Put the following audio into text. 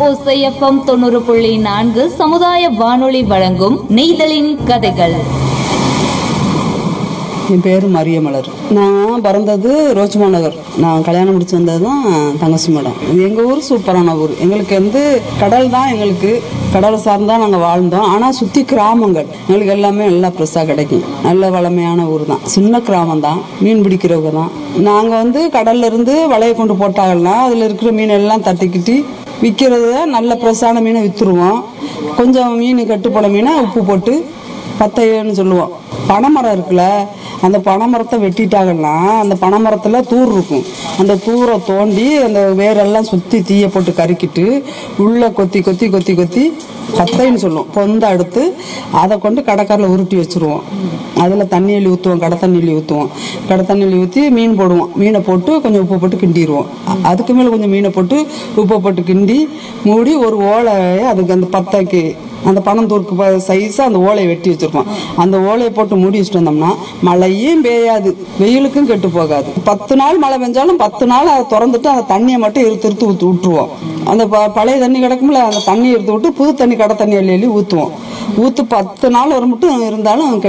ஓசைஎஃப்எம் தொண்ணூறு புள்ளி நான்கு சமுதாய வானொலி வழங்கும் நெய்தலின் கதைகள் என் பேர் மரியமலர் நான் பிறந்தது ரோஜ்மா நகர் நான் கல்யாணம் முடிச்சு வந்தது தான் தங்கச்சி மேடம் இது எங்கள் ஊர் சூப்பரான ஊர் எங்களுக்கு வந்து கடல் தான் எங்களுக்கு கடலை சார்ந்தா நாங்கள் வாழ்ந்தோம் ஆனால் சுற்றி கிராமங்கள் எங்களுக்கு எல்லாமே நல்லா ஃப்ரெஷ்ஷாக கிடைக்கும் நல்ல வளமையான ஊர் தான் சின்ன கிராமம் தான் மீன் பிடிக்கிறவங்க தான் நாங்கள் வந்து கடல்ல இருந்து வலையை கொண்டு போட்டாங்கன்னா அதில் இருக்கிற மீன் எல்லாம் தட்டிக்கிட்டு விற்கிறத நல்ல ஃப்ரெஷ்ஷான மீனை விற்றுருவோம் கொஞ்சம் மீன் கட்டுப்போன மீனை உப்பு போட்டு பத்தையன்னு சொல்லுவோம் பனைமரம் இருக்குல்ல அந்த பனைமரத்தை வெட்டிட்டாங்கன்னா அந்த பனைமரத்தில் தூர் இருக்கும் அந்த தூரை தோண்டி அந்த வேரெல்லாம் சுற்றி தீயை போட்டு கருக்கிட்டு உள்ளே கொத்தி கொத்தி கொத்தி கொத்தி பத்தைன்னு சொல்லுவோம் பொந்த எடுத்து அதை கொண்டு கடற்கரையில் உருட்டி வச்சுருவோம் அதில் தண்ணி அள்ளி ஊற்றுவோம் கடை தண்ணி அள்ளி ஊற்றுவோம் கடை தண்ணி அள்ளி ஊற்றி மீன் போடுவோம் மீனை போட்டு கொஞ்சம் உப்பு போட்டு கிண்டிடுவோம் அ- அதுக்கு மேலே கொஞ்சம் மீனை போட்டு உப்பு போட்டு கிண்டி மூடி ஒரு ஓலையை அதுக்கு அந்த பத்தைக்கு அந்த பணம் தூருக்கு சைஸாக அந்த ஓலையை வெட்டி வச்சிருக்கோம் அந்த ஓலையை போட்டு மூடி வச்சுட்டு வந்தோம்னா மழையும் பெய்யாது வெயிலுக்கும் கெட்டு போகாது பத்து நாள் மழை பெஞ்சாலும் பத்து நாள் அதை திறந்துட்டு அந்த தண்ணியை மட்டும் இருத்து இருத்து ஊற்றி விட்டுருவோம் அந்த ப- பழைய தண்ணி கிடக்கும்ல அந்த தண்ணி எடுத்து விட்டு புது தண்ணி கடை தண்ணி அள்ளி அள்ளி ஊற்றுவோம் ஊற்று பத்து நாள் வர மட்டும் இருந்தாலும்